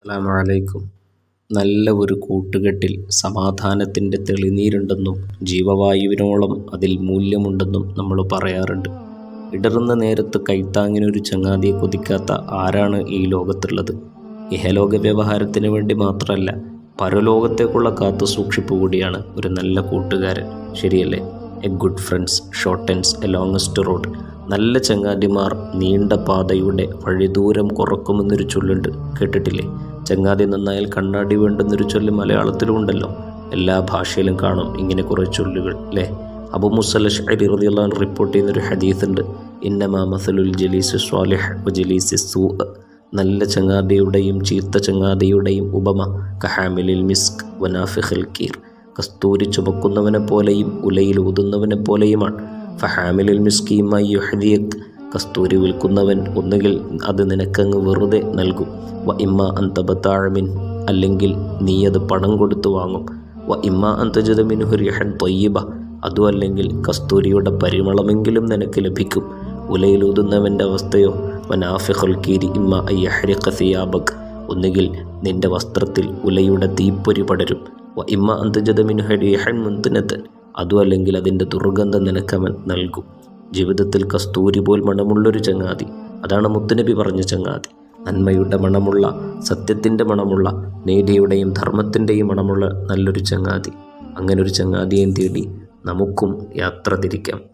അസ്സലാമലൈക്കും നല്ല ഒരു കൂട്ടുകെട്ടിൽ സമാധാനത്തിൻ്റെ തെളിനീരുണ്ടെന്നും ജീവവായുവിനോളം അതിൽ മൂല്യമുണ്ടെന്നും നമ്മൾ പറയാറുണ്ട് ഇടറുന്ന നേരത്ത് കൈത്താങ്ങിനൊരു ചങ്ങാതിയെ കൊതിക്കാത്ത ആരാണ് ഈ ലോകത്തുള്ളത് ഇഹലോക വ്യവഹാരത്തിന് വേണ്ടി മാത്രമല്ല പരലോകത്തേക്കുള്ള കാത്തു സൂക്ഷിപ്പ് കൂടിയാണ് ഒരു നല്ല കൂട്ടുകാരൻ ശരിയല്ലേ a good friends shortens a longest road നല്ല ചങ്ങാതിമാർ നീണ്ട പാതയുടെ വഴിദൂരം കുറക്കുമെന്നൊരു ചൊല്ലുണ്ട് കേട്ടിട്ടില്ലേ ചങ്ങാതി നന്നായാൽ കണ്ണാടി വേണ്ടെന്നൊരു ചൊല്ല് മലയാളത്തിലും ഉണ്ടല്ലോ എല്ലാ ഭാഷയിലും കാണും ഇങ്ങനെ കുറേ ചൊല്ലുകൾ അല്ലേ അബു മുസൽ ഷഅരി റളിയല്ലാഹു അൻഹു റിപ്പോർട്ട് ചെയ്യുന്നൊരു ഹദീസുണ്ട് ഇന്നമാ മസലുൽ ജലീസ് സ്വാലിഹ് വ ജലീസ് സൂ നല്ല ചങ്ങാതിയുടെയും ചീത്ത ചങ്ങാതിയുടെയും ഉപമ കഹാമിലിൽ മിസ്ക് വനാഫിഖൽ കീർ കസ്തൂരി ചുമക്കുന്നവനെ പോലെയും ഉലയിൽ ഊതുന്നവനെ പോലെയുമാണ് ഫഹാമിലിൽ മിസ്കീമായി യുഹദിയക് കസ്തൂരി വിൽക്കുന്നവൻ ഒന്നുകിൽ അത് നിനക്കങ്ങ് വെറുതെ നൽകും വ ഇമ്മ അന്തബത്താഴമിൻ അല്ലെങ്കിൽ നീ അത് പണം കൊടുത്തു വാങ്ങും വ ഇമ്മ അന്തജതമിനുഹു റിഹൻ തൊയ്യബ അതും അല്ലെങ്കിൽ കസ്തൂരിയുടെ പരിമളമെങ്കിലും നിനക്ക് ലഭിക്കും ഉലയിലൂതുന്നവൻ്റെ അവസ്ഥയോ വനാഫിഖുൽ കീരി ഇമ്മ അയ്യഹരിഖ സിയാബക് ഒന്നുകിൽ നിന്റെ വസ്ത്രത്തിൽ ഉലയുടെ തീപ്പൊരി പടരും വ ഇമ്മ അന്തജതമിനുഹ റിഹൻ മുന്തുനത്തൻ അതും അല്ലെങ്കിൽ അതിൻ്റെ ദുർഗന്ധം നിനക്കവൻ നൽകും ജീവിതത്തിൽ കസ്തൂരി പോൽ മണമുള്ളൊരു ചങ്ങാതി അതാണ് മുത്തുനബി പറഞ്ഞ ചങ്ങാതി നന്മയുടെ മണമുള്ള സത്യത്തിൻ്റെ മണമുള്ള നീതിയുടെയും ധർമ്മത്തിൻ്റെയും മണമുള്ള നല്ലൊരു ചങ്ങാതി അങ്ങനൊരു ചങ്ങാതിയെയും തേടി നമുക്കും യാത്ര തിരിക്കാം